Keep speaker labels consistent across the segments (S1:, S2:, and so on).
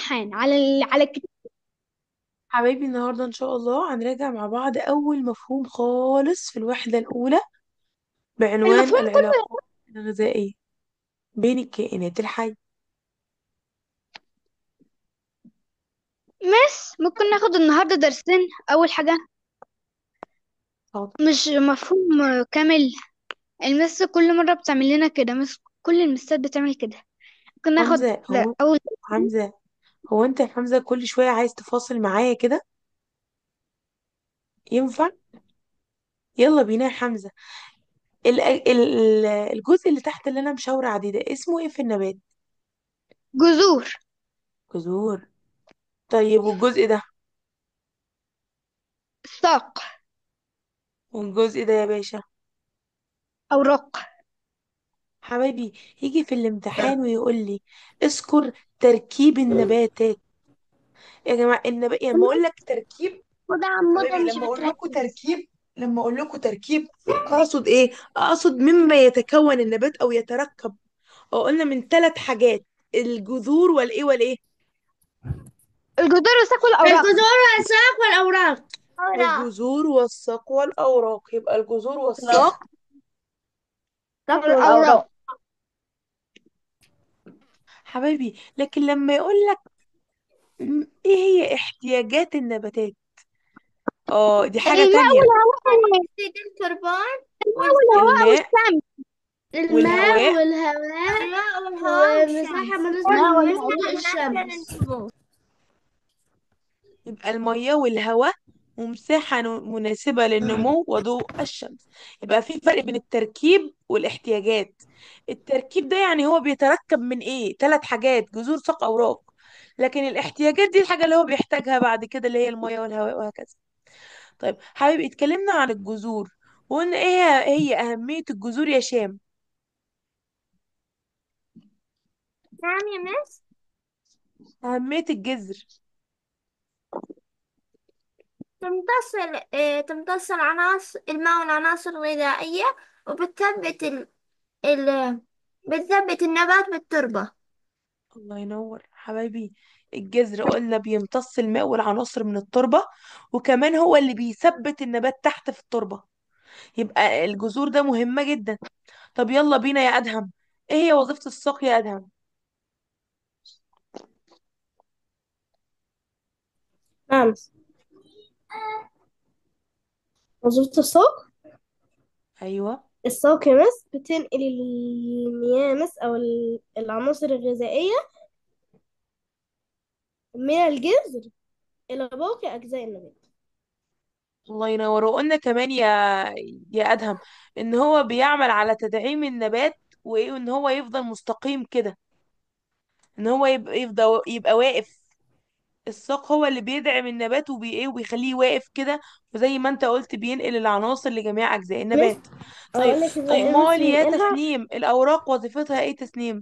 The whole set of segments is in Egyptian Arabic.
S1: الامتحان على ال... على الكتاب
S2: حبايبي النهاردة إن شاء الله هنراجع مع بعض أول مفهوم خالص في الوحدة الأولى بعنوان
S1: المفهوم كله
S2: العلاقات الغذائية بين الكائنات الحية
S1: مس ممكن ناخد النهارده درسين اول حاجه
S2: حاضر
S1: مش مفهوم كامل المس كل مره بتعمل لنا كده مس كل المسات بتعمل كده ممكن ناخد
S2: حمزة
S1: لا،
S2: هو
S1: اول
S2: حمزة هو أنت يا حمزة كل شوية عايز تفاصل معايا كده ينفع يلا بينا يا حمزة ال- ال- الجزء اللي تحت اللي أنا مشاورة عليه ده اسمه إيه في النبات
S1: جذور
S2: جذور طيب والجزء ده
S1: ساق
S2: والجزء ده يا باشا
S1: اوراق
S2: حبايبي يجي في الامتحان ويقول لي اذكر تركيب النباتات يا جماعه النبات يعني لما اقول لك تركيب
S1: وده عمودة
S2: حبايبي
S1: مش
S2: لما اقول لكم
S1: بتركز
S2: تركيب لما اقول لكم تركيب اقصد ايه اقصد مما يتكون النبات او يتركب او قلنا من ثلاث حاجات الجذور والايه والايه
S1: الجذور والساق والاوراق
S3: الجذور والساق والأوراق
S2: الجذور والساق والاوراق يبقى الجذور والساق
S1: والاوراق
S2: حبايبي لكن لما يقول لك م- ايه هي احتياجات النباتات اه دي حاجة
S1: الماء
S2: تانية
S1: والهواء
S3: أكسيد الكربون
S1: الماء والهواء
S2: الماء
S1: والشمس
S3: والماء
S2: والهواء
S3: والهواء والمساحة مناسبة لضوء الشمس
S2: يبقى المية والهواء ومساحة ن- مناسبة للنمو وضوء الشمس يبقى في فرق بين التركيب والاحتياجات التركيب ده يعني هو بيتركب من ايه ثلاث حاجات جذور ساق اوراق لكن الاحتياجات دي الحاجة اللي هو بيحتاجها بعد كده اللي هي المية والهواء وهكذا طيب حبيبي اتكلمنا عن الجذور وقلنا ايه هي أهمية الجذور يا شام
S3: نعم يا مس
S2: أهمية الجذر
S3: تمتص آه، تمتص العناصر الماء والعناصر الغذائية وبتثبت ال... ال... بتثبت النبات بالتربة
S2: الله ينور حبايبي الجذر قلنا بيمتص الماء والعناصر من التربة وكمان هو اللي بيثبت النبات تحت في التربة يبقى الجذور ده مهمة جدا طب يلا بينا يا أدهم ايه هي وظيفة الساق يا أدهم
S4: نعم وظيفة الساق
S2: ايوه
S4: الساق يا مس بتنقل المياه مس أو ال- العناصر الغذائية من الجذر إلى باقي أجزاء النبات
S2: الله ينور وقلنا كمان يا يا أدهم ان هو بيعمل على تدعيم النبات وايه وان هو يفضل مستقيم كده ان هو يبقى يفضل يبقى واقف الساق هو اللي بيدعم النبات وبي ايه وبيخليه واقف كده وزي ما انت قلت بينقل العناصر لجميع اجزاء
S4: مس
S2: النبات طيب
S4: أقول لك إزاي مس
S2: امال يا
S4: بينقلها
S2: تسنيم الاوراق وظيفتها ايه تسنيم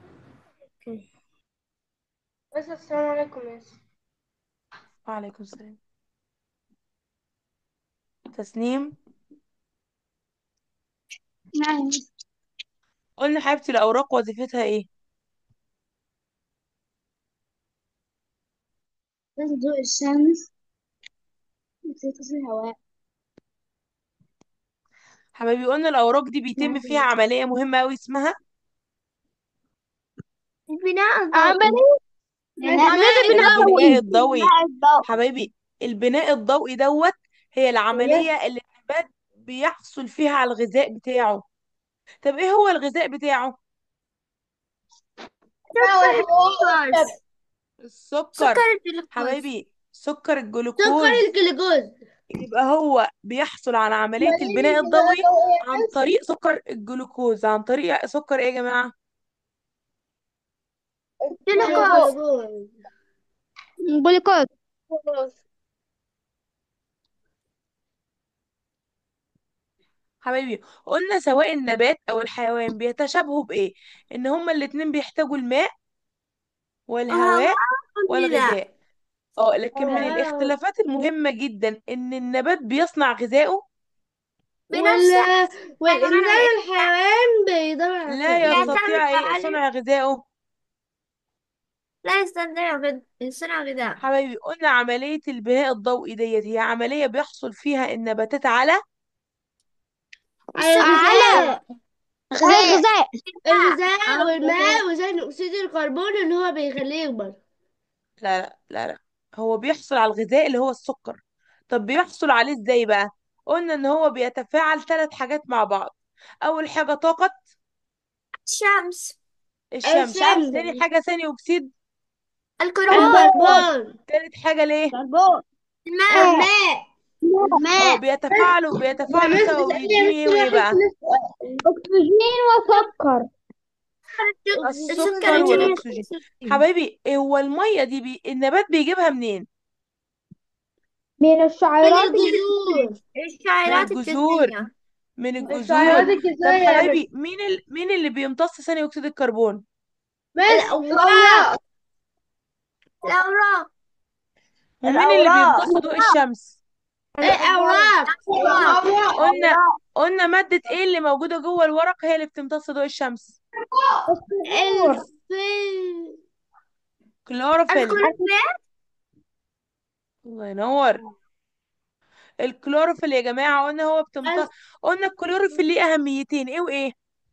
S4: بس السلام عليكم مس
S2: وعليكم السلام تسنيم
S1: نعم
S2: قلنا حبيبتي الاوراق وظيفتها ايه
S1: بس ضوء الشمس بتغطي الهواء
S2: حبايبي قلنا الاوراق دي بيتم فيها عملية مهمة قوي اسمها
S3: البناء الضوئي
S1: عملية
S3: عملية
S1: بناء
S2: البناء
S1: ضوئي
S2: الضوئي
S1: بناء الضوء
S2: حبايبي البناء الضوئي دوت هي العملية اللي النبات بيحصل فيها على الغذاء بتاعه طب ايه هو الغذاء بتاعه
S3: سكر الجلوكوز سكر
S2: السكر
S3: الجلوكوز
S2: حبايبي سكر
S3: سكر
S2: الجلوكوز
S3: الجلوكوز
S2: يبقى هو بيحصل على عملية البناء الضوئي عن طريق سكر الجلوكوز عن طريق سكر ايه يا جماعة
S3: جلوكوز
S1: جلوكوز
S2: حبايبي قلنا سواء النبات او الحيوان بيتشابهوا بايه ان هما الاتنين بيحتاجوا الماء
S3: الهواء
S2: والهواء
S3: والغذاء
S2: والغذاء اه لكن من الاختلافات المهمة جدا ان النبات بيصنع غذائه
S3: بنفس
S4: والإنسان الحيوان بيدور على
S2: لا
S3: يعتمد
S2: يستطيع
S3: على
S2: صنع غذائه
S3: لا يستطيع غد... صنع غذاء
S2: حبايبي قلنا عملية البناء الضوئي ديت هي عملية بيحصل فيها النباتات على
S1: على
S4: الغذاء
S1: غذاء
S4: الغذاء والماء وثاني أكسيد الكربون اللي هو بيخليه يكبر
S2: لا لا لا لا هو بيحصل على الغذاء اللي هو السكر طب بيحصل عليه ازاي بقى قلنا ان هو بيتفاعل ثلاث حاجات مع بعض اول حاجة طاقة
S3: الشمس
S2: الشمس
S4: الشمس.
S2: تاني حاجة ثاني اكسيد
S3: الكربون
S4: الكربون
S2: تالت حاجة ليه
S1: كربون
S3: الماء
S4: الماء
S2: هو
S1: ماء
S2: بيتفاعلوا بيتفاعلوا سوا ويديني ايه وايه بقى
S1: اكسجين وسكر
S2: السكر والاكسجين حبايبي هو المية دي بي... النبات بيجيبها منين
S1: من
S4: من
S1: الشعيرات
S4: الجذور
S3: الشعيرات
S2: من الجذور.
S3: الجذرية
S2: من
S4: الشعيرات
S2: الجذور طب
S4: الجذرية
S2: حبايبي مين ال... مين اللي بيمتص ثاني اكسيد الكربون
S4: الأوراق
S3: الأوراق
S2: ومين اللي
S1: الأوراق.
S2: بيمتص ضوء الشمس
S4: الأوراق
S2: قلنا قلنا مادة ايه اللي موجودة جوه الورق هي اللي بتمتص ضوء الشمس
S4: الفل
S2: كلوروفيل
S3: الكلوروفيل
S2: الله ينور الكلوروفيل يا جماعة قلنا هو بتمتص قلنا الكلوروفيل ليه أهميتين ايه وايه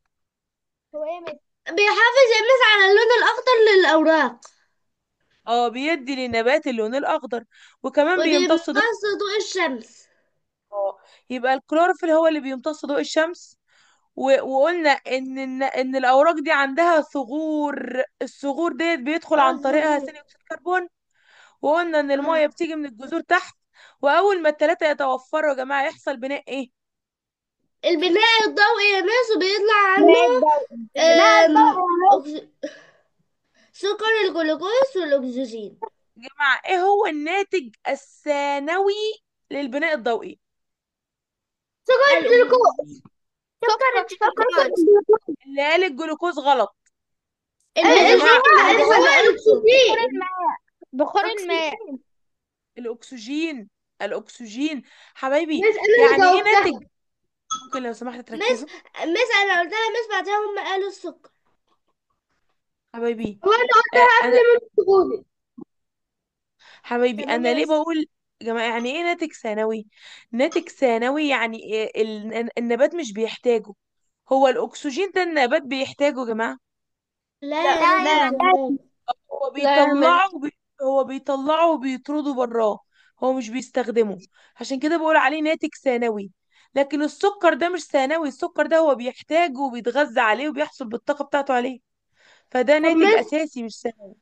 S4: بيحافظ يمس على اللون الأخضر للأوراق
S2: اه بيدي للنبات اللون الأخضر وكمان بيمتص ضوء
S4: وبيمتص ضوء الشمس
S2: اه يبقى الكلوروفيل هو اللي بيمتص ضوء الشمس و... وقلنا ان ان إن الاوراق دي عندها ثغور الثغور ديت بيدخل عن طريقها ثاني اكسيد الكربون وقلنا ان الميه بتيجي من الجذور تحت واول ما الثلاثه يتوفروا يا جماعه يحصل بناء ايه
S4: البناء الضوئي يمس وبيطلع عنه آم، أكس- سكر الجلوكوز والأكسجين
S2: يا جماعه ايه هو الناتج الثانوي للبناء الضوئي
S1: سكر الجلوكوز
S3: سكر الجلوكوز
S2: اللي قال الجلوكوز غلط
S4: ال-
S2: يا جماعة،
S4: الهواء الهواء الأكسجين
S1: بخار الماء
S2: الاكسجين الاكسجين حبايبي
S4: مس أنا
S2: يعني ايه
S4: جاوبتها.
S2: ناتج ممكن لو سمحت تركزوا
S4: مس أنا قلتها مس بعدها هم قالوا السكر
S2: حبايبي
S4: هو أنا
S2: آه، انا
S4: تقولي
S2: حبايبي
S4: تمام
S2: انا
S4: يا
S2: ليه
S4: ياسر.
S2: بقول يا جماعه يعني ايه ناتج ثانوي ناتج ثانوي يعني إيه ال- النبات مش بيحتاجه هو الاكسجين ده النبات بيحتاجه يا جماعه
S4: لا
S3: لا،
S4: لا
S2: هو بيطلعه وبي... هو بيطلعه وبيطرده براه هو مش بيستخدمه عشان كده بقول عليه ناتج ثانوي لكن السكر ده مش ثانوي السكر ده هو بيحتاجه وبيتغذى عليه وبيحصل بالطاقه بتاعته عليه فده ناتج
S4: ماشي.
S2: اساسي مش ثانوي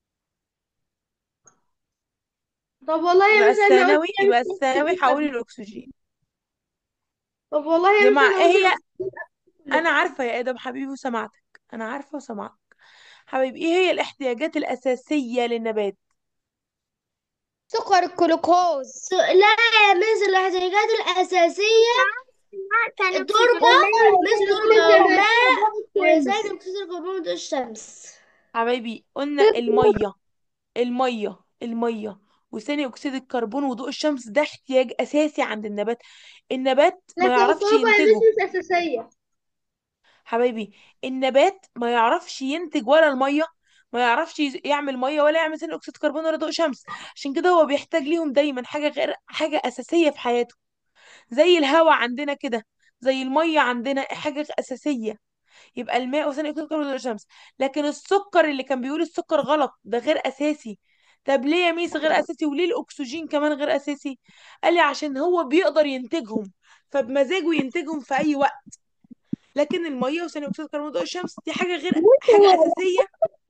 S4: طب والله يا
S2: يبقى
S4: مس أنا
S2: الثانوي
S4: قلت
S2: يبقى
S4: مس
S2: الثانوي هقول الاكسجين
S4: طب والله
S2: يا
S4: يا مس
S2: جماعه
S4: أنا
S2: ايه
S4: قلت
S2: هي انا عارفه يا ادم حبيبي وسمعتك انا عارفه وسمعتك حبيبي ايه هي الاحتياجات الاساسيه للنبات
S1: سكر الجلوكوز
S4: لا يا مس الاحتياجات الأساسية
S3: ثاني أكسيد
S4: التربة
S3: الكربون.
S4: مس تربة وماء وثاني أكسيد الكربون وضوء الشمس
S2: حبايبي قلنا الميه الميه الميه وثاني اكسيد الكربون وضوء الشمس ده احتياج اساسي عند النبات النبات ما
S4: لكن
S2: يعرفش
S4: التربة يا
S2: ينتجه
S4: مس مش أساسية
S2: حبايبي النبات ما يعرفش ينتج ولا الميه ما يعرفش يز- يعمل ميه ولا يعمل ثاني اكسيد كربون ولا ضوء شمس عشان كده هو بيحتاج ليهم دايما حاجه غير حاجه اساسيه في حياته زي الهواء عندنا كده زي الميه عندنا حاجه اساسيه يبقى الماء وثاني اكسيد الكربون وضوء الشمس لكن السكر اللي كان بيقول السكر غلط ده غير اساسي طب ليه يا ميس غير اساسي وليه الاكسجين كمان غير اساسي قال لي عشان هو بيقدر ينتجهم فبمزاجه ينتجهم في اي وقت لكن الميه وثاني اكسيد الكربون وضوء الشمس دي حاجه غير حاجه اساسيه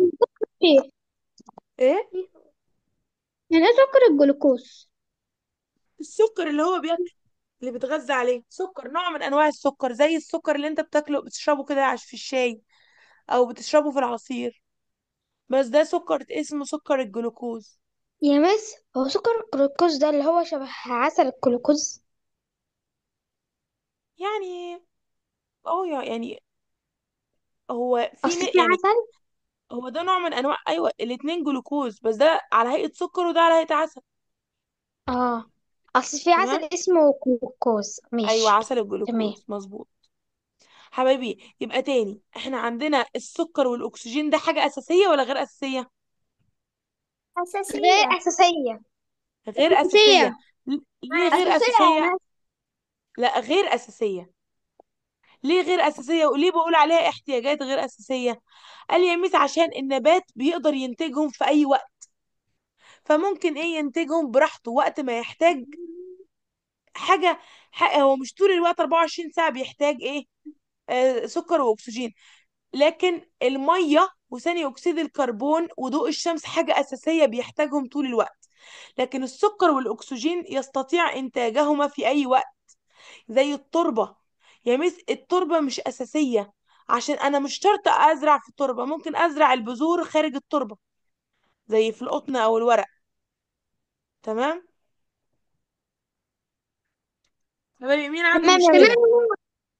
S2: ايه
S1: يعني ايه سكر الجلوكوز
S2: السكر اللي هو بياكل اللي بيتغذى عليه سكر نوع من انواع السكر زي السكر اللي انت بتاكله بتشربه كده عش- في الشاي او بتشربه في العصير بس ده سكر اسمه سكر الجلوكوز
S1: يا مس هو سكر الجلوكوز ده اللي هو شبه عسل الجلوكوز
S2: يعني اه يعني هو في
S1: اصل
S2: ن-
S1: في
S2: يعني
S1: عسل
S2: هو ده نوع من انواع ايوه الاتنين جلوكوز بس ده على هيئة سكر وده على هيئة عسل
S1: اه اصل في عسل
S2: تمام
S1: اسمه جلوكوز
S2: ايوه
S1: ماشي
S2: عسل
S1: تمام
S2: الجلوكوز مظبوط حبايبي يبقى تاني احنا عندنا السكر والاكسجين ده حاجة اساسية ولا غير اساسية
S3: أساسية
S1: غير أساسية
S2: غير أساسية
S1: أساسية
S2: ل- ليه غير
S1: أساسية يا
S2: أساسية
S1: ناس
S2: لا غير أساسية ليه غير أساسية وليه بقول عليها احتياجات غير أساسية قال يا ميس عشان النبات بيقدر ينتجهم في أي وقت فممكن ايه ينتجهم براحته وقت ما يحتاج حاجة ح- هو مش طول الوقت 24 ساعة بيحتاج ايه آه سكر وأكسجين لكن المية وثاني أكسيد الكربون وضوء الشمس حاجة أساسية بيحتاجهم طول الوقت لكن السكر والأكسجين يستطيع إنتاجهما في أي وقت زي التربة يا ميس التربة مش أساسية عشان أنا مش شرط أزرع في التربة ممكن أزرع البذور خارج التربة زي في القطن أو الورق تمام حبايبي مين عنده
S1: تمام يا
S2: مشكلة
S1: مس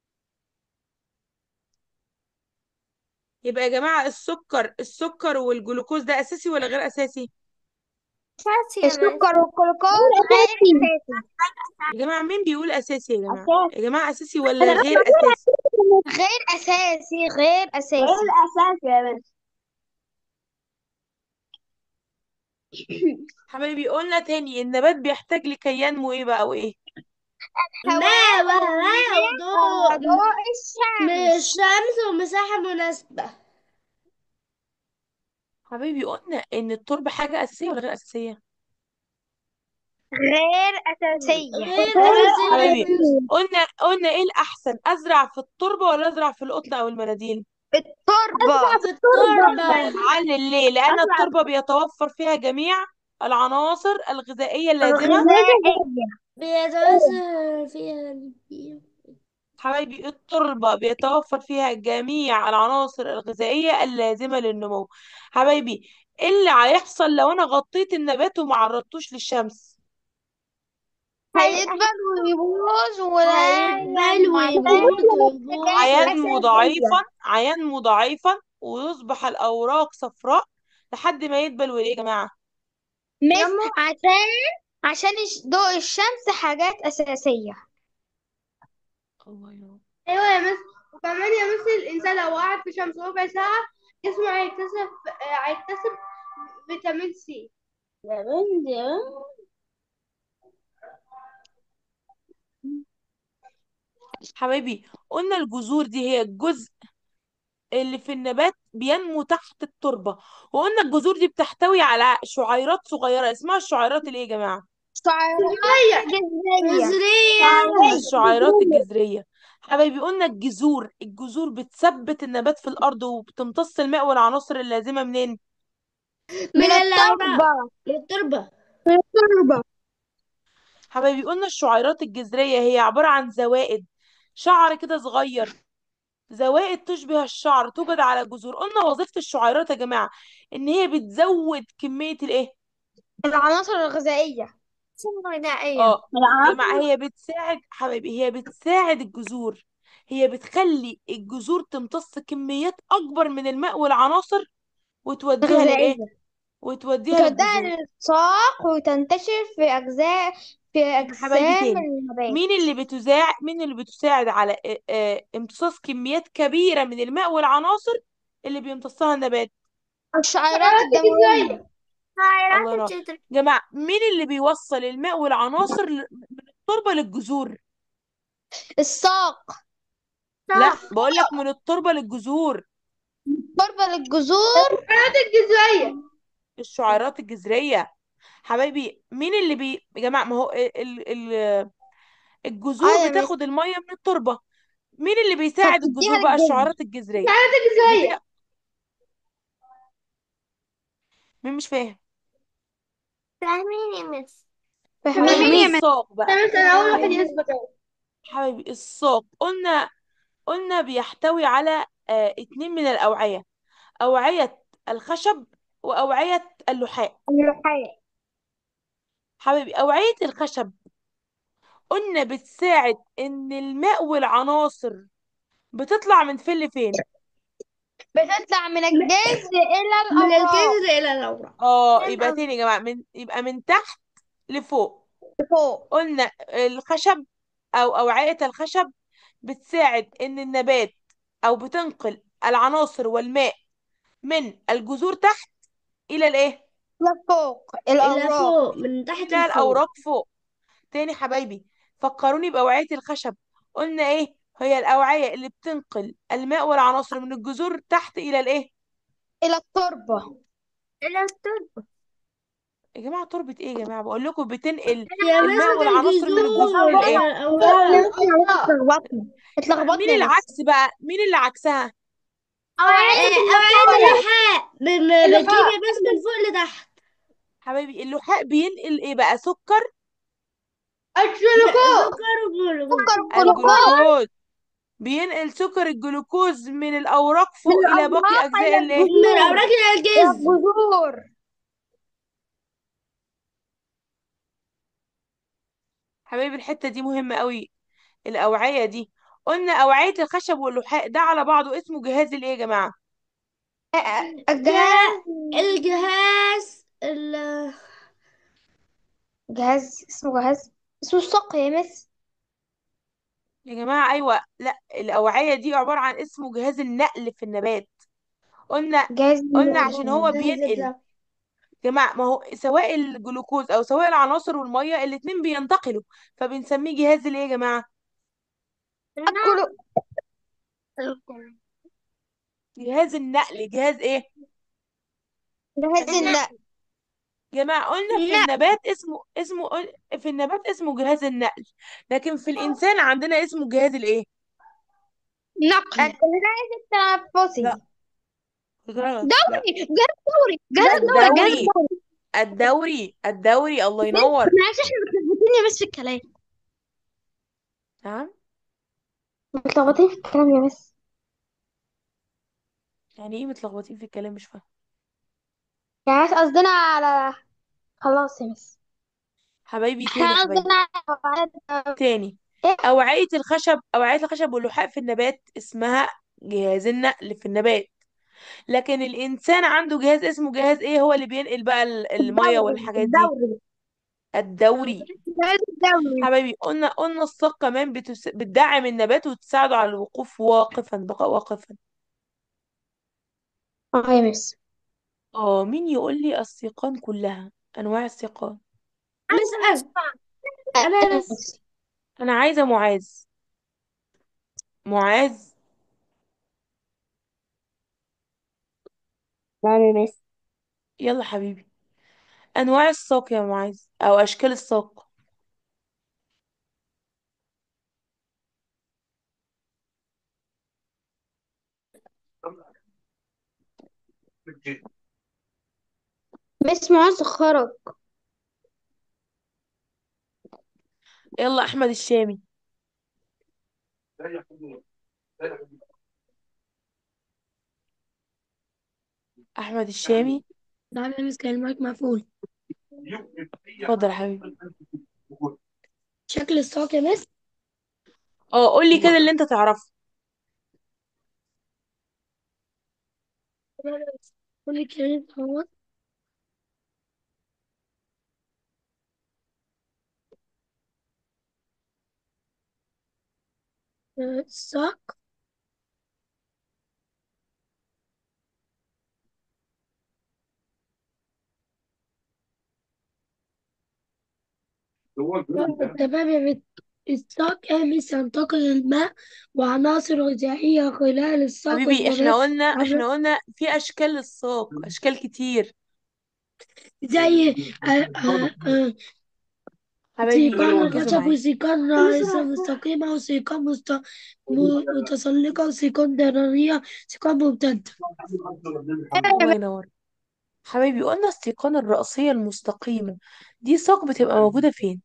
S2: يبقى يا جماعة السكر السكر والجلوكوز ده أساسي ولا غير أساسي
S3: أساسي يا مس
S1: السكر والجلوكوز غير أساسي
S2: يا جماعة مين بيقول أساسي يا جماعة
S1: أساسي
S2: يا جماعة أساسي ولا غير أساسي
S1: غير أساسي غير أساسي
S4: غير أساسي يا مس
S2: حبايبي قلنا تاني النبات بيحتاج لكي ينمو ايه بقى وايه
S4: ماء وهواء وضوء
S1: ضوء
S4: من
S1: الشمس
S4: الشمس ومساحة مناسبة
S2: حبايبي قلنا ان التربة حاجة أساسية ولا غير أساسية
S1: غير أساسية
S4: غير
S2: حبايبي
S4: أساسية
S2: قلنا قلنا ايه الأحسن أزرع في التربة ولا أزرع في القطن أو المناديل
S1: التربة
S4: في التربة
S2: علل ليه لأن التربة بيتوفر فيها جميع العناصر الغذائية اللازمة
S1: الغذائية
S4: بيتوسع فيها البيئة
S2: حبايبي التربة بيتوفر فيها جميع العناصر الغذائية اللازمة للنمو حبايبي ايه اللي هيحصل لو انا غطيت النبات وما عرضتوش للشمس
S1: هيدبل ويبوظ ولا
S4: هيتبل ويموت ويبوظ
S2: هينمو ضعيفا هينمو ضعيفا ويصبح الأوراق صفراء لحد ما يدبل وإيه يا جماعة
S1: مس عشان عشان الش- ضوء الشمس حاجات أساسية
S2: الله ينور
S4: ايوه يا مس وكمان يا مس الانسان لو قعد في شمس ربع ساعة جسمه هيكتسب هيكتسب فيتامين سي يا بنتي
S2: حبايبي قلنا الجذور دي هي الجزء اللي في النبات بينمو تحت التربة وقلنا الجذور دي بتحتوي على شعيرات صغيرة اسمها الشعيرات الايه يا جماعة
S1: شعيرات جذرية
S4: نظرية
S2: الشعيرات الجذرية حبايبي قلنا الجذور الجذور بتثبت النبات في الأرض وبتمتص الماء والعناصر اللازمة منين
S1: من
S4: من الأوراق
S1: التربة
S4: من التربة
S1: من التربة
S2: حبايبي قلنا الشعيرات الجذرية هي عبارة عن زوائد شعر كده صغير زوائد تشبه الشعر توجد على جذور قلنا وظيفة الشعيرات يا جماعة ان هي بتزود كمية الايه
S1: العناصر الغذائية
S3: غذائية
S2: اه يا جماعة هي بتساعد حبايبي هي بتساعد الجذور هي بتخلي الجذور تمتص كميات اكبر من الماء والعناصر وتوديها للايه
S1: غذائية
S2: وتوديها
S1: توديها
S2: للجذور
S1: للساق وتنتشر في أجزاء في
S2: حبايبي
S1: أجسام
S2: تاني
S1: النبات
S2: مين اللي بتساعد مين اللي بتساعد على آه، آه، امتصاص كميات كبيرة من الماء والعناصر اللي بيمتصها النبات
S1: الشعيرات الدموية
S2: الله
S3: شعيرات
S2: ينور
S3: الجذر
S2: جماعة مين اللي بيوصل الماء والعناصر ل- من التربة للجذور
S1: الساق
S2: لا
S3: صح
S2: بقول لك من التربة للجذور
S1: التربة للجذور
S4: الجذرية
S2: الشعيرات الجذرية حبايبي مين اللي بي يا جماعة ما هو ال... ال... ال- الجذور
S1: أيوة يا مس
S2: بتاخد المية من التربة مين اللي بيساعد
S1: فبتديها
S2: الجذور بقى
S1: للجذر
S2: الشعيرات الجذرية
S4: الجذرية
S2: بتا... مين مش فاهم
S3: فاهمين يا مس
S1: فاهمين
S2: حبايبي
S1: يا مس
S2: الساق بقى
S4: أنا أنا أول واحد يسبق
S2: حبايبي الساق قلنا قلنا بيحتوي على آه اتنين من الأوعية أوعية الخشب وأوعية اللحاء
S1: اللحاء
S2: حبايبي أوعية الخشب قلنا بتساعد إن الماء والعناصر بتطلع من فين لفين
S1: بتطلع من الجذر إلى
S4: من
S1: الأوراق
S4: الجذر إلى الأوراق
S2: اه
S3: من
S2: يبقى
S3: الأول
S2: تاني يا جماعة من يبقى من تحت لفوق
S1: فوق
S2: قلنا الخشب أو أوعية الخشب بتساعد إن النبات أو بتنقل العناصر والماء من الجذور تحت إلى الإيه؟
S1: إلى فوق
S5: إلى
S1: الأوراق
S5: فوق من تحت
S2: قلنا
S5: لفوق
S2: الأوراق فوق تاني حبايبي فكروني بأوعية الخشب قلنا ايه هي الأوعية اللي بتنقل الماء والعناصر من الجذور تحت إلى الايه
S1: إلى التربة
S3: إلى التربة
S2: يا جماعة تربة ايه يا جماعة بقول لكم بتنقل
S5: يا
S2: الماء
S5: مس
S2: والعناصر من الجذور
S5: الجذور
S2: للايه
S5: إلى الأوراق
S1: اتلخبطنا اتلخبطنا
S2: مين
S1: يا مس
S2: العكس بقى مين اللي عكسها
S3: أوعية
S5: أوعية اللحاء بن- بتجيب يا مس من فوق لتحت
S2: حبايبي اللحاء بينقل ايه بقى سكر
S4: الجلوكوز
S5: سكر وجلوكوز
S1: سكر الجلوكوز
S2: الجلوكوز بينقل سكر الجلوكوز من الأوراق فوق إلى باقي أجزاء الايه
S5: من الأوراق إلى الجذر
S1: الجذور
S2: حبايبي الحتة دي مهمة قوي الأوعية دي قلنا أوعية الخشب واللحاء ده على بعضه اسمه جهاز الايه يا جماعة
S1: الجهاز
S5: الجهاز ال
S1: جهاز اسمه جهاز اسمه الساق يا مس
S2: يا جماعة أيوة لا الأوعية دي عبارة عن اسمه جهاز النقل في النبات قلنا
S1: جهاز
S2: قلنا عشان هو
S5: جهاز
S2: بينقل
S5: الجهاز
S2: يا جماعة ما هو سواء الجلوكوز أو سواء العناصر والمية الاتنين بينتقلوا فبنسميه جهاز الايه يا جماعة
S1: الجلو
S2: جهاز النقل جهاز ايه
S1: جهاز النقل
S2: يا جماعة قلنا في
S1: النقل
S2: النبات اسمه اسمه قل- في النبات اسمه جهاز النقل لكن في الإنسان عندنا اسمه جهاز الايه
S1: نقل الجهاز التنفسي
S2: لا غلط لا
S1: دوري جهاز دوري جهاز دوري جهاز
S2: الدوري
S1: دوري
S2: الدوري الدوري الله ينور
S1: معلش احنا متلخبطين يا مس في الكلام
S2: نعم
S1: متلخبطين في الكلام يا مس
S2: يعني ايه متلخبطين في الكلام مش فاهم
S1: يعني مس قصدنا على خلاص يا مس
S2: حبايبي تاني
S1: احنا
S2: حبايبي
S1: قصدنا على
S2: تاني
S1: ايه
S2: أوعية الخشب أوعية الخشب واللحاء في النبات اسمها جهاز النقل في النبات لكن الإنسان عنده جهاز اسمه جهاز ايه هو اللي بينقل بقى ال- المية
S1: الدوري
S2: والحاجات دي
S1: الدوري
S2: الدوري
S1: جهاز الدوري
S2: حبايبي قلنا قلنا الساق كمان بتس... بتدعم النبات وتساعده على الوقوف واقفا بقاء واقفا
S1: اه يا مس
S2: اه مين يقول لي السيقان كلها انواع السيقان
S5: مس أنا أنا بس
S1: مس
S2: انا عايزه معاذ معاذ
S1: نعم يا مس
S2: يلا حبيبي انواع الساق يا معاذ او اشكال الساق
S1: مس معاذ خرج
S2: يلا احمد الشامي احمد الشامي
S5: نعم يا مس كان المايك مقفول
S2: اتفضل يا حبيبي
S5: شكل الساق يا مس
S2: اه قول لي كده اللي انت تعرفه
S5: كل كلمة هو الساق تمام يا مس الساق يا مس ينتقل الماء وعناصر غذائية خلال الساق
S2: حبيبي احنا
S5: والنبات
S2: قلنا
S5: عبر
S2: احنا قلنا في اشكال للساق اشكال كتير
S5: زي آه، آه، آه،
S2: حبايبي
S5: سيقان
S2: ركزوا
S5: الخشب
S2: معايا
S5: وسيقان رئيسة مستقيمة وسيقان مست... م- متسلقة وسيقان دورية سيقان ممتدة
S2: الله ينور حبايبي قلنا السيقان الرأسية المستقيمة دي ساق بتبقى موجودة فين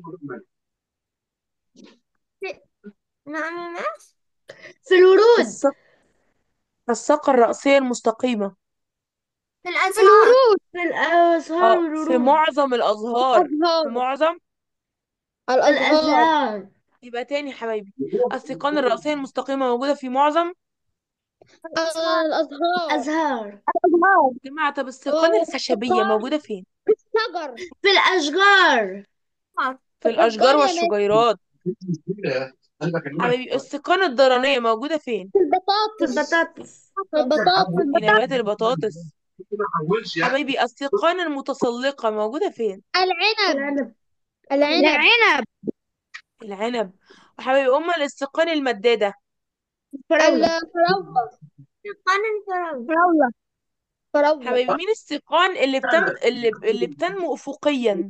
S3: نعم يا مس
S5: في الورود
S2: الساق الساقة الرأسية المستقيمة
S3: في
S1: في
S3: الأزهار
S1: الورود
S5: في الأزهار
S2: اه في
S5: والورود
S2: معظم الأزهار في
S1: الأزهار
S2: معظم
S1: الأزهار
S5: الأزهار
S2: يبقى تاني يا حبايبي السيقان الرأسية المستقيمة موجودة في معظم
S3: الأزهار
S1: الأزهار
S5: أزهار
S1: الأزهار
S2: يا جماعة طب السيقان الخشبية موجودة فين
S1: الشجر
S5: في الأشجار
S2: في الأشجار
S1: الأشجار يا مس
S2: والشجيرات حبايبي السيقان الضرنية موجودة فين
S1: البطاطس
S5: البطاطس
S1: البطاطس
S2: في نبات البطاطس حبايبي السيقان المتسلقة موجودة فين
S1: العنب
S3: العنب
S1: العنب العنب
S2: العنب وحبايبي أما السيقان المدادة
S1: الفراولة
S3: سقان الفراولة
S1: فراولة فراولة
S2: حبايبي مين السيقان اللي بتم اللي اللي بتنمو أفقيا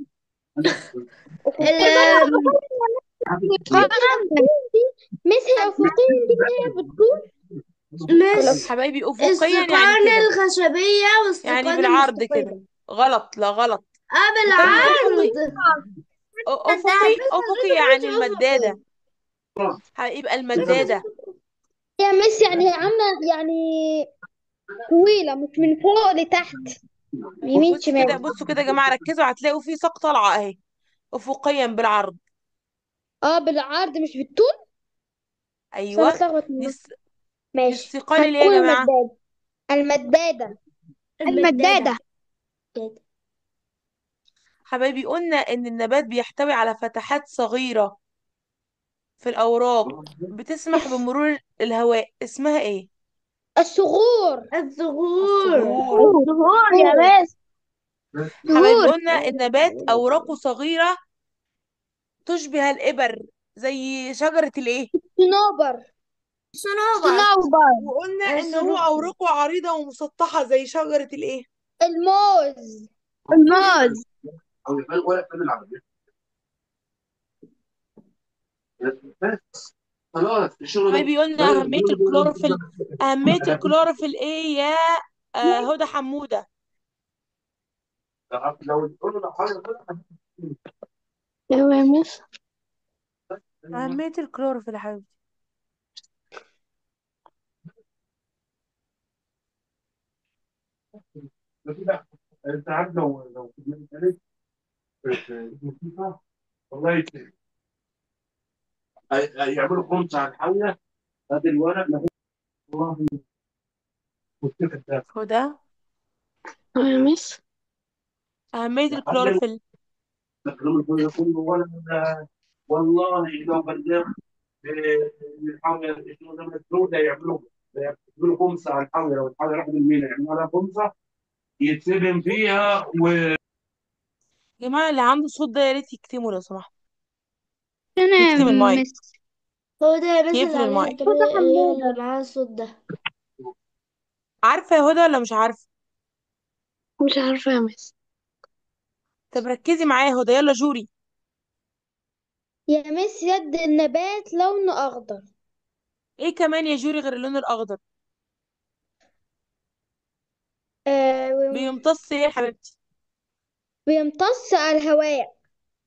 S1: مس هي أفقيا دي اللي هي بتكون
S3: مس
S2: حبايبي أفقيا
S3: السقان
S2: يعني كده
S3: الخشبية والسقان
S2: يعني بالعرض
S3: المستقيم
S2: كده غلط لا غلط
S3: اه
S2: أفقي
S3: بالعرض
S2: أفقي أفقي يعني المدادة هيبقى المدادة
S1: يا مس يعني هي عاملة يعني طويلة مش من فوق لتحت يمين
S2: بصوا كده
S1: شمال
S2: بصوا كده يا جماعة ركزوا هتلاقوا في ساق طالعة أهي أفقيا بالعرض
S1: اه بالعرض مش بالطول بس انا
S2: أيوه
S1: اتلخبط
S2: دي
S1: منه.
S2: الس- دي
S1: ماشي
S2: السيقان اللي هي يا
S1: هتكون
S2: جماعة
S1: المدادة المدادة المدادة
S2: حبايبي قلنا إن النبات بيحتوي على فتحات صغيرة في الأوراق بتسمح بمرور الهواء اسمها إيه؟
S1: الصغور
S3: الزهور
S2: الصغور
S1: الصغور يا بس
S2: حبايبي
S1: صغور
S2: قلنا النبات أوراقه صغيرة تشبه الإبر زي شجرة الإيه؟
S1: صنوبر
S3: صنوبر
S1: صنوبر
S2: وقلنا إن هو
S3: الصنوبر
S2: أوراقه عريضة ومسطحة زي شجرة الإيه؟
S1: الموز الموز
S6: خلاص الشغل ده
S2: حبايبي قلنا أهمية الكلوروفيل أهمية الكلوروفيل إيه يا آه هدى حمودة
S6: لو تقول له حاجه
S1: ايوه يا مس
S2: أهمية الكلوروفيل يا حبيبتي
S6: انت عارف لو لو في دماغي ثالث الموسيقى والله يكفي. هي- هيعملوا خمسه على الحاويه هذا الورق ما والله موسيقى ده
S2: هدى
S1: ايوه يا مس
S2: أهمية
S6: قبل
S2: الكلوروفيل
S6: التكريم كله كله ولا والله لو بلغ الحاويه الشغل ده مسدود هيعملوا هيعملوا خمسه على الحاويه لو الحاويه راحت المينا يعملوا لها خمسه يتسبن فيها و
S2: يا جماعة اللي عنده صوت ده يا ريت يكتمه لو سمحت
S1: انا
S2: يكتم
S1: يا
S2: المايك
S1: مس
S3: هو ده بس
S2: يقفل
S3: اللي عليها
S2: المايك
S3: كده هي اللي معاها الصوت ده
S2: عارفة يا هدى ولا مش عارفة؟
S1: مش عارفة يا مس
S2: طب ركزي معايا يا هدى يلا جوري
S1: يا مس يد النبات لونه أخضر
S2: ايه كمان يا جوري غير اللون الأخضر
S1: آه و-
S2: بيمتص ايه يا حبيبتي؟
S1: بيمتص على الهواء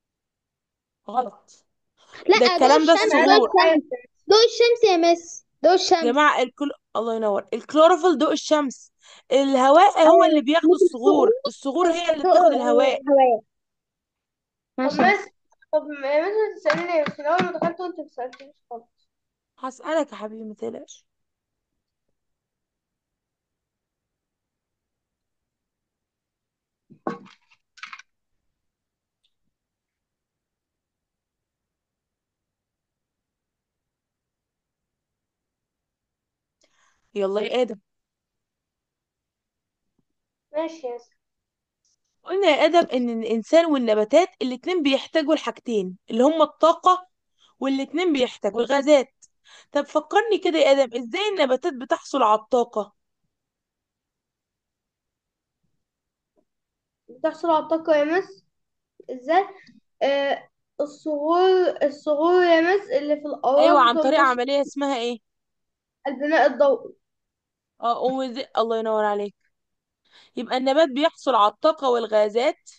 S2: غلط
S1: لا
S2: ده
S1: ضوء
S2: الكلام ده
S1: الشمس ضوء
S2: الصغور
S1: الشمس ضوء الشمس يا مس ضوء
S2: يا
S1: الشمس
S2: جماعة الكل... الله ينور الكلوروفيل ضوء الشمس الهواء هو اللي بياخد الصغور الصغور هي اللي
S1: ضوء
S2: بتاخد الهواء
S1: الهواء
S4: طب
S1: ماشي
S4: مس طب مثلا تسألني في الأول ما دخلت وأنت ما سألتنيش خالص
S2: هسألك يا حبيبي ما تقلقش يلا يا آدم
S4: ماشي يا سيدي.
S2: قلنا يا آدم إن الإنسان والنباتات الاتنين بيحتاجوا الحاجتين اللي هما الطاقة والاتنين بيحتاجوا الغازات طب فكرني كده يا آدم إزاي النباتات بتحصل على الطاقة
S4: بتحصل على الطاقة يا مس ازاي آه الصغور الصغور يا مس اللي في الأوراق
S2: أيوة عن طريق
S4: بتنتشر
S2: عملية اسمها إيه
S4: البناء الضوئي
S2: اه وزي... الله ينور عليك يبقى النبات بيحصل على الطاقة والغازات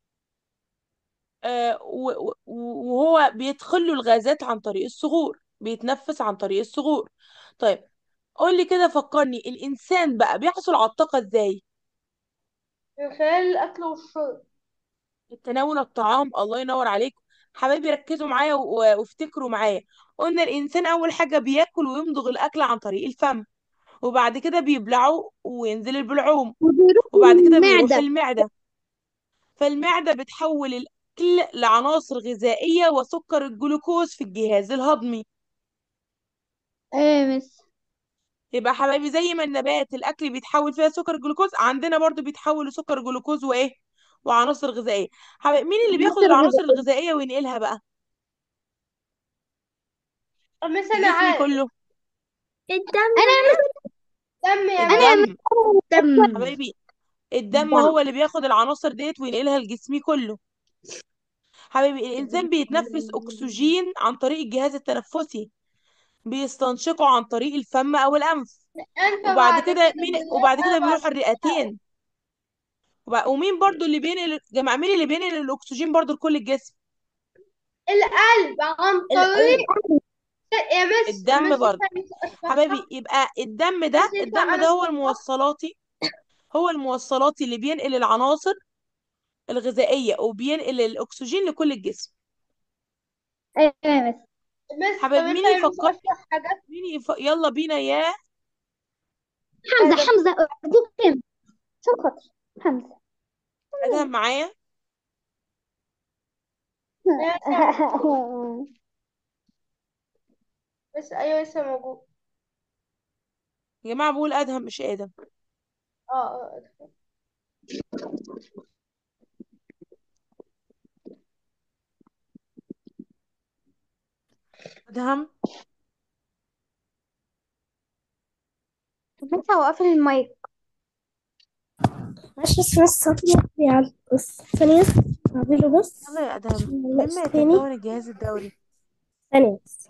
S2: آه و- و- وهو بيدخل له الغازات عن طريق الصغور بيتنفس عن طريق الصغور طيب قول لي كده فكرني الإنسان بقى بيحصل على الطاقة إزاي
S4: من خلال الأكل والشرب
S2: التناول الطعام الله ينور عليكم حبايبي ركزوا معايا و- وافتكروا معايا قلنا الإنسان أول حاجة بياكل ويمضغ الأكل عن طريق الفم وبعد كده بيبلعه وينزل البلعوم
S1: وبيروح
S2: وبعد كده بيروح
S1: المعدة
S2: المعدة فالمعدة بتحول الأكل لعناصر غذائية وسكر الجلوكوز في الجهاز الهضمي
S1: ايه يا مس
S2: يبقى حبايبي زي ما النبات الاكل بيتحول فيها سكر جلوكوز عندنا برضو بيتحول لسكر جلوكوز وايه وعناصر غذائيه حبايبي مين اللي بياخد
S1: عناصر
S2: العناصر
S1: غذائية
S2: الغذائيه وينقلها بقى
S4: طب مثلا
S2: الجسم
S4: عارف
S2: كله
S3: الدم
S1: انا
S4: دم يا
S1: انا
S4: مس
S2: الدم
S3: الدم
S2: حبايبي الدم هو اللي بياخد العناصر ديت وينقلها لجسمي كله حبايبي الانسان بيتنفس اكسجين عن طريق الجهاز التنفسي بيستنشقه عن طريق الفم او الانف
S4: انت
S2: وبعد
S4: بعد
S2: كده
S4: كده
S2: مين
S4: بنلاقي
S2: وبعد كده
S4: بعد
S2: بيروح الرئتين وبع- ومين برضو اللي بينقل جماعة مين اللي بينقل الاكسجين برضو لكل الجسم
S4: القلب عن طريق
S3: القلب
S4: يا مس
S2: الدم
S4: مس
S2: برضو
S4: اشرحها
S2: حبايبي يبقى الدم ده
S4: مس
S2: الدم
S4: انا
S2: ده هو
S4: اشرحها
S2: الموصلاتي هو الموصلاتي اللي بينقل العناصر الغذائية وبينقل الأكسجين لكل الجسم
S1: ايوه يا مس
S4: مس طب
S2: حبايبي
S4: انت
S2: مين
S4: يا مس
S2: يفكر
S4: اشرح حاجات
S2: مين يف... يلا بينا يا
S1: حمزة حمزة أرجوك كلمة عشان خاطر حمزة
S2: أدهم معايا
S4: بس ايوه لسه موجود
S2: يا جماعة بقول أدهم مش آدم
S4: اه اه
S2: أدهم
S1: بس هو قافل المايك
S3: ماشي بس بس يعني بس ثانية بس أعمله بس
S2: يلا يا أدهم
S3: لا
S2: مما
S3: تاني
S2: يتكون الجهاز الدوري
S3: ثانية بس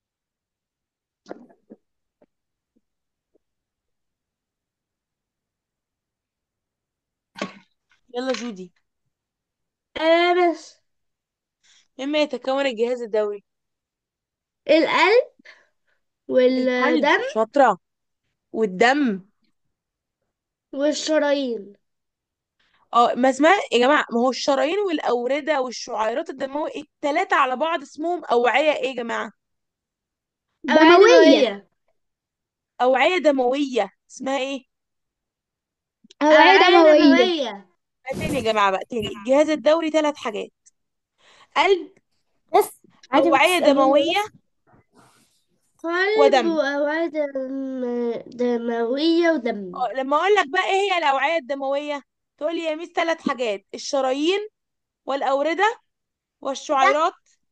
S2: يلا جودي
S3: آه بس
S2: مما يتكون الجهاز الدوري
S3: القلب
S2: القلب
S3: والدم
S2: شاطرة والدم
S3: والشرايين
S2: اه ما اسمها يا جماعة ما هو الشرايين والأوردة والشعيرات الدموية التلاتة على بعض اسمهم أوعية ايه يا جماعة
S3: أوعية
S1: دموية
S3: دموية
S2: أوعية دموية اسمها ايه
S1: أوعية
S3: أوعية
S1: دموية
S3: دموية
S2: بقى تاني يا جماعة بقى تاني الجهاز الدوري ثلاث حاجات قلب
S3: بس عادي
S2: أوعية
S3: بتسأليني
S2: دموية
S3: قلب
S2: ودم
S3: وأوعية دم- دموية ودم
S2: اه لما أقول لك بقى ايه هي الأوعية الدموية تقولي يا ميس ثلاث حاجات الشرايين والأوردة والشعيرات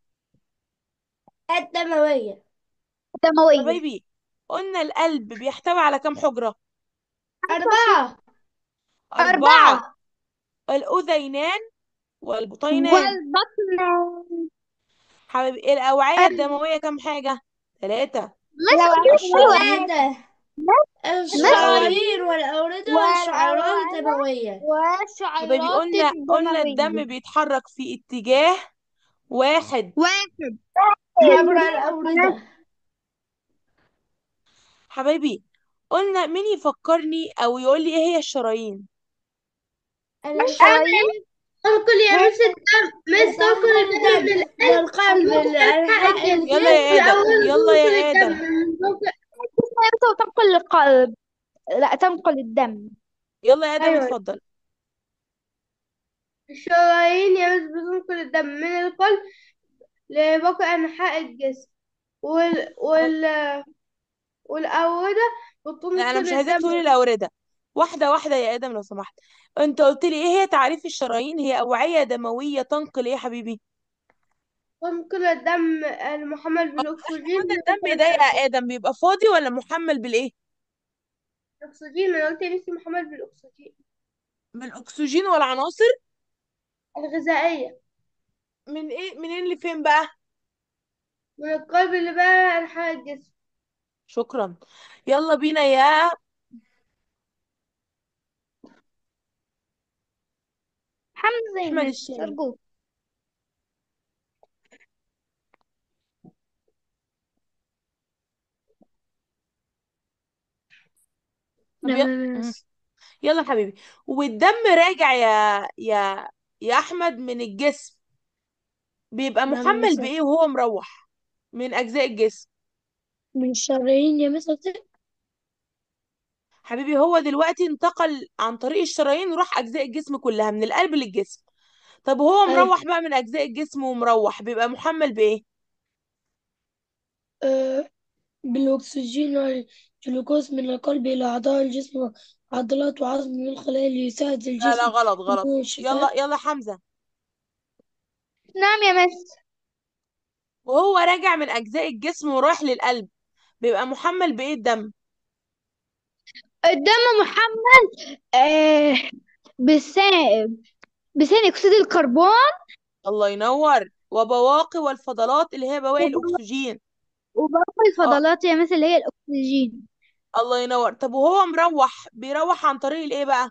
S3: الدموية
S1: دموية
S2: حبايبي قلنا القلب بيحتوي على كام حجرة
S3: أربعة
S2: أربعة
S1: أربعة
S2: الأذينان والبطينان
S1: والبطن
S2: حبايبي الأوعية
S1: أربعة
S2: الدموية كام حاجة ثلاثة
S1: مش حلوة
S3: الأوردة الشرايين والأوردة والشعيرات الدموية
S2: حبايبي
S1: والشعيرات
S2: قلنا قلنا الدم
S1: الدموية
S2: بيتحرك في اتجاه واحد
S1: واحد
S3: عبر الأوردة
S2: حبايبي قلنا مين يفكرني او يقول لي ايه هي الشرايين
S1: الشرايين
S4: تنقل يا مس الدم مس تنقل الدم من القلب
S3: والقلب لأنحاء
S4: الجسم
S2: يلا يا ادم
S4: الأول
S2: يلا يا
S4: تنقل
S2: ادم
S4: الدم من فوق
S1: تنقل القلب لا تنقل الدم
S2: يلا يا ادم
S4: أيوة.
S2: اتفضل
S4: الشرايين يا مس بتنقل الدم من القلب لباقي أنحاء الجسم وال وال والأوردة
S2: لا انا
S4: بتنقل
S2: مش عايزاك
S4: الدم
S2: تقولي الاوردة واحدة واحدة يا ادم لو سمحت انت قلت لي ايه هي تعريف الشرايين هي اوعية دموية تنقل ايه يا حبيبي
S4: تنقل الدم المحمل بالأكسجين
S2: قلنا الدم ده يا ادم بيبقى فاضي ولا محمل بالايه
S4: الأكسجين ما أنا قلت لسه محمل بالأكسجين
S2: بالاكسجين والعناصر
S4: الغذائية
S2: من ايه منين لفين بقى
S4: من القلب اللي بقى أنحاء الجسم
S2: شكرا يلا بينا يا
S1: حمزة يا
S2: احمد
S1: مس
S2: الشامي
S1: أرجوك
S2: طب يلا مم. يلا يا حبيبي والدم راجع يا يا يا احمد من الجسم بيبقى
S3: نعم يا
S2: محمل
S3: مس.
S2: بايه وهو مروح من اجزاء الجسم
S3: من الشرايين يا مس
S2: حبيبي هو دلوقتي انتقل عن طريق الشرايين وراح اجزاء الجسم كلها من القلب للجسم طب وهو
S3: أيوة.
S2: مروح بقى من اجزاء الجسم ومروح بيبقى محمل بايه
S3: آه،
S5: بالأكسجين والجلوكوز من القلب إلى أعضاء الجسم عضلات وعظم من الخلايا ليساعد
S2: لا لا
S5: الجسم
S2: غلط غلط
S5: نمو
S2: يلا
S5: الشفاء
S2: يلا حمزة
S1: نعم يا مس
S2: وهو راجع من أجزاء الجسم ورايح للقلب بيبقى محمل بإيه الدم
S1: الدم محمل آه بثاني بثاني أكسيد الكربون
S2: الله ينور وبواقي والفضلات اللي هي بواقي الأكسجين
S1: وباقي
S2: اه
S1: الفضلات يا مثل اللي هي الأكسجين
S2: الله ينور طب وهو مروح بيروح عن طريق الإيه بقى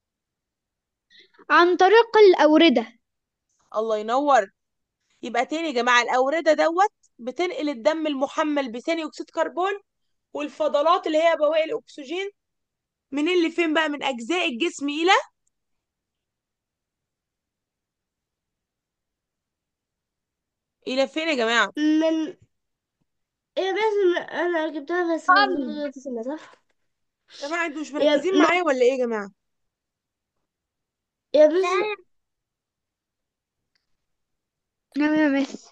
S1: عن طريق الأوردة
S2: الله ينور يبقى تاني يا جماعة الأوردة دوت بتنقل الدم المحمل بثاني أكسيد كربون والفضلات اللي هي بواقي الأكسجين من اللي فين بقى من أجزاء الجسم إلى إلى فين يا جماعة
S4: من ايه بس انا جبتها بس
S1: قلب
S4: تسمع صح
S2: يا جماعة انتوا مش
S4: يا
S2: مركزين
S4: م-
S2: معايا ولا إيه يا جماعة
S4: يا بس
S1: نعم يا مس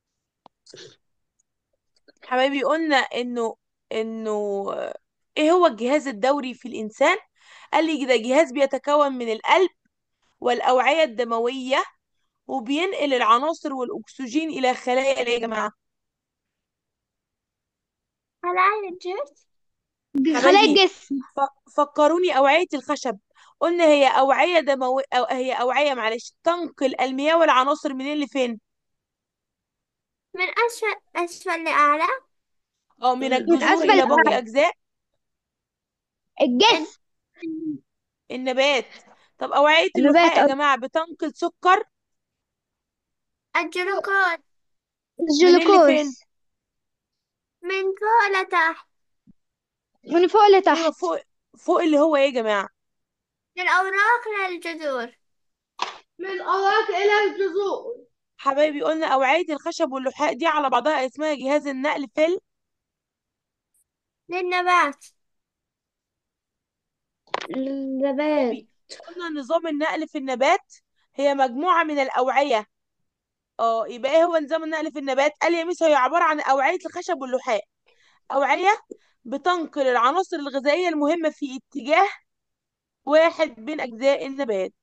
S2: حبايبي قلنا إنه إنه إيه هو الجهاز الدوري في الإنسان قال لي ده جهاز بيتكون من القلب والأوعية الدموية وبينقل العناصر والأكسجين إلى خلايا إيه يا جماعة
S4: خلايا الجسم
S1: خلايا
S2: حبايبي
S1: الجسم
S2: ف- فكروني أوعية الخشب قلنا هي أوعية دموية أو هي أوعية معلش تنقل المياه والعناصر منين لفين؟
S4: من أسفل أسفل لأعلى
S2: أو من
S1: من
S2: الجذور
S1: أسفل
S2: إلى باقي
S1: لأعلى
S2: أجزاء
S1: الجسم
S2: النبات طب أوعية اللحاء
S1: النبات
S2: يا
S1: أو
S2: جماعة بتنقل سكر
S4: الجلوكوز
S2: منين لفين؟
S1: الجلوكوز
S4: من فوق لتحت
S1: من فوق
S2: أيوة
S1: لتحت
S2: فوق فوق اللي هو إيه يا جماعة؟
S4: من الأوراق للجذور من الأوراق إلى الجذور
S2: حبايبي قلنا أوعية الخشب واللحاء دي على بعضها اسمها جهاز النقل في ال-
S4: للنبات للنبات
S2: حبايبي قلنا نظام النقل في النبات هي مجموعة من الأوعية اه يبقى ايه هو نظام النقل في النبات قال يا ميس هي عبارة عن أوعية الخشب واللحاء أوعية بتنقل العناصر الغذائية المهمة في اتجاه واحد بين أجزاء النبات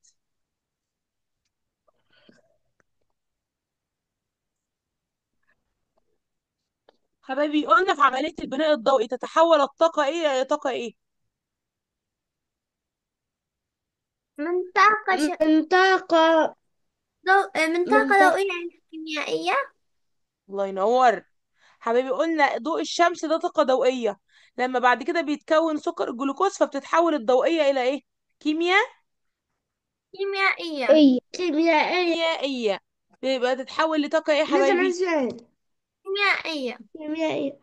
S2: حبايبي قلنا في عملية البناء الضوئي تتحول الطاقة ايه إلى طاقة ايه
S4: من طاقة ش...
S1: من طاقة
S4: ضوء من
S1: من
S4: طاقة
S1: طاقة
S4: ضوئية كيميائية
S2: الله ينور حبايبي قلنا ضوء الشمس ده طاقة ضوئية لما بعد كده بيتكون سكر الجلوكوز فبتتحول الضوئية إلى ايه كيمياء
S4: كيميائية
S1: إيه
S4: كيميائية
S2: كيميائية يبقى تتحول لطاقة ايه يا
S4: مثلا
S2: حبايبي
S4: ازاي كيميائية كيميائية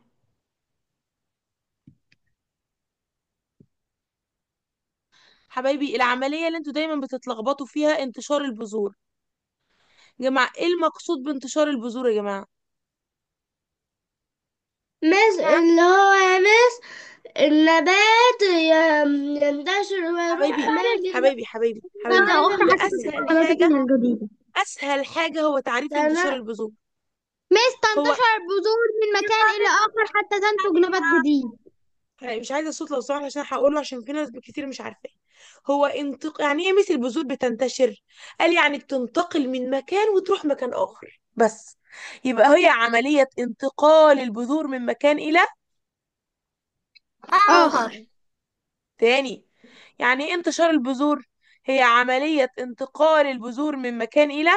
S2: حبايبي العملية اللي انتوا دايما بتتلخبطوا فيها انتشار البذور يا جماعة ايه المقصود بانتشار البذور يا جماعة
S4: مس اللي هو يا مس النبات ي- ينتشر ويروح
S2: حبايبي
S4: أماكن
S2: حبايبي حبايبي
S1: أنا
S2: حبايبي
S1: أخت
S2: هو
S1: حسب
S2: أسهل
S1: قناتك
S2: حاجة
S1: الجديدة
S2: أسهل حاجة هو تعريف انتشار
S4: تمام
S2: البذور
S1: مس
S2: هو
S1: تنتشر البذور من مكان إلى آخر حتى تنتج نبات جديد
S2: أنا مش عايزة الصوت لو سمحت عشان هقوله عشان في ناس كتير مش عارفاه هو انتق يعني ايه مثل البذور بتنتشر قال يعني بتنتقل من مكان وتروح مكان آخر بس يبقى هي عملية انتقال البذور من مكان إلى
S1: آخر
S4: آخر
S2: تاني يعني ايه انتشار البذور هي عملية انتقال البذور من مكان إلى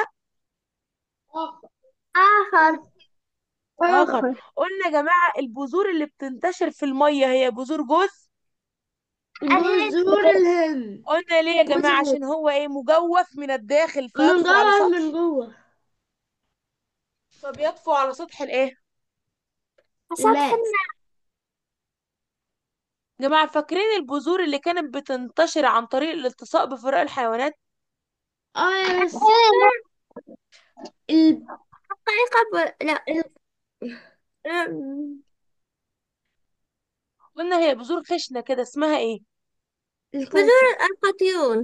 S4: آخر
S2: آخر
S1: آخر
S2: قلنا يا جماعة البذور اللي بتنتشر في المية هي بذور جوز
S4: الهند
S5: بذور الهند
S2: قلنا ليه يا
S5: جوز
S2: جماعة
S5: الهند
S2: عشان هو ايه مجوف من الداخل فيطفو على
S5: مجوز
S2: سطح
S5: من جوه
S2: فبيطفو على سطح الايه
S4: سطح
S5: الماء
S4: الماء
S2: يا جماعة فاكرين البذور اللي كانت بتنتشر عن طريق الالتصاق بفراء الحيوانات
S5: اه يا مس ال...
S4: حقيقة ب... لا
S5: ال...
S4: أم،
S2: قلنا هي بذور خشنة كده اسمها ايه
S4: بذور
S5: الكالسيوم
S4: الأرقطيون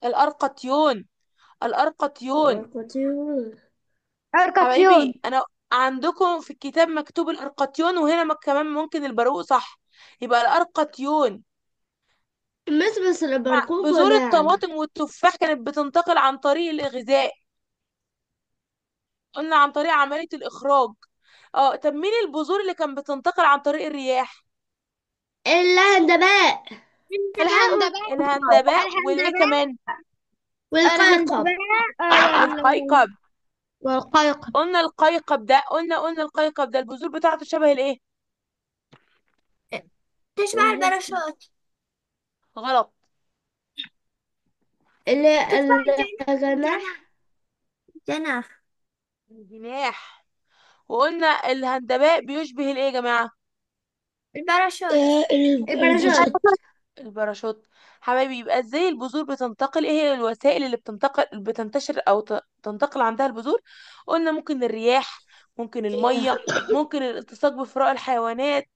S2: الأرقطيون الأرقطيون
S5: الكالسيوم
S1: أركطيون
S2: حبايبي انا عندكم في الكتاب مكتوب الأرقطيون وهنا مك- كمان ممكن البرقوق صح يبقى الأرقطيون
S5: مس بس البرقوق
S2: بذور
S5: وناعم
S2: الطماطم والتفاح كانت بتنتقل عن طريق الغذاء قلنا عن طريق عملية الإخراج اه طب مين البذور اللي كانت بتنتقل عن طريق الرياح
S5: الهندباء
S1: الهندباء
S2: الهندباء والايه كمان
S5: والقيقب
S2: القيقب
S1: والقيقب
S2: قلنا القيقب ده قلنا قلنا القيقب ده البذور بتاعته شبه الايه
S3: تشبه الباراشوت
S2: غلط
S5: اللي الجناح
S3: جناح
S2: الجناح وقلنا الهندباء بيشبه الايه يا جماعة
S3: الباراشوت
S5: الباراشوت
S2: الباراشوت حبايبي يبقى ازاي البذور بتنتقل ايه هي الوسائل اللي بتنتقل بتنتشر او ت- تنتقل عندها البذور قلنا ممكن الرياح ممكن المية ممكن الالتصاق بفراء الحيوانات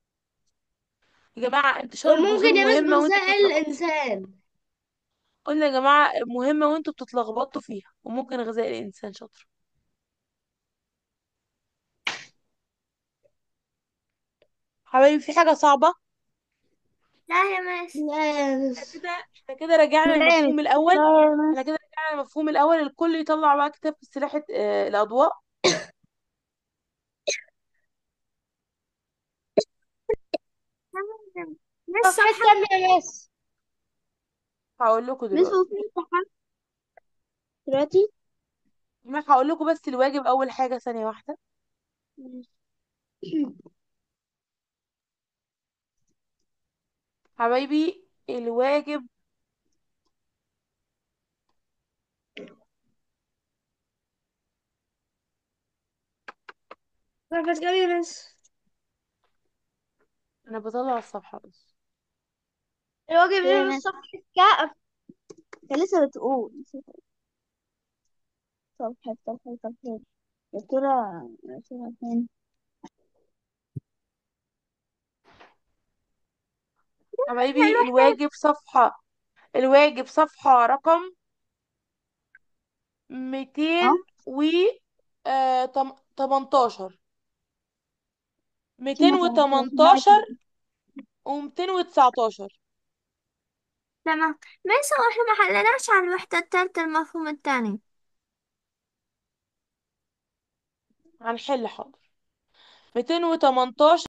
S2: يا جماعة انتشار البذور
S5: وممكن يمس
S2: مهمة وانتوا
S5: بوسائل
S2: بتتلخبطوا
S5: الإنسان
S2: قلنا يا جماعة مهمة وانتوا بتتلخبطوا فيها وممكن غذاء الإنسان شاطر حبايبي في حاجة صعبة
S3: لا يا مس
S5: لا يا مس
S2: كده احنا كده رجعنا
S1: لا يا
S2: المفهوم الأول
S1: لا يا مس.
S2: احنا كده رجعنا المفهوم الأول الكل يطلع بقى كتاب سلاح آه، الأضواء
S3: مس
S1: صفحة
S3: صفحة
S1: كام يا مس
S2: هقول لكم
S1: مس
S2: دلوقتي
S1: وفي صفحة دلوقتي
S2: ما هقول لكم بس الواجب أول حاجة ثانية واحدة حبايبي الواجب
S5: صفحة كام يا مس
S2: أنا بطلع الصفحة بس
S1: الواجب
S5: يا
S1: ده
S5: مس.
S1: مش صفحة كام انت لسه بتقول صفحة صفحة صفحة يا ترى يا ترى فين
S2: حبايبي الواجب صفحة الواجب صفحة رقم ميتين و آه، تم- تمنتاشر ميتين وتمنتاشر وميتين وتسعتاشر
S3: تمام مس هو احنا ما حلناش على الوحدة التالتة المفهوم التاني
S2: هنحل حاضر ميتين وتمنتاشر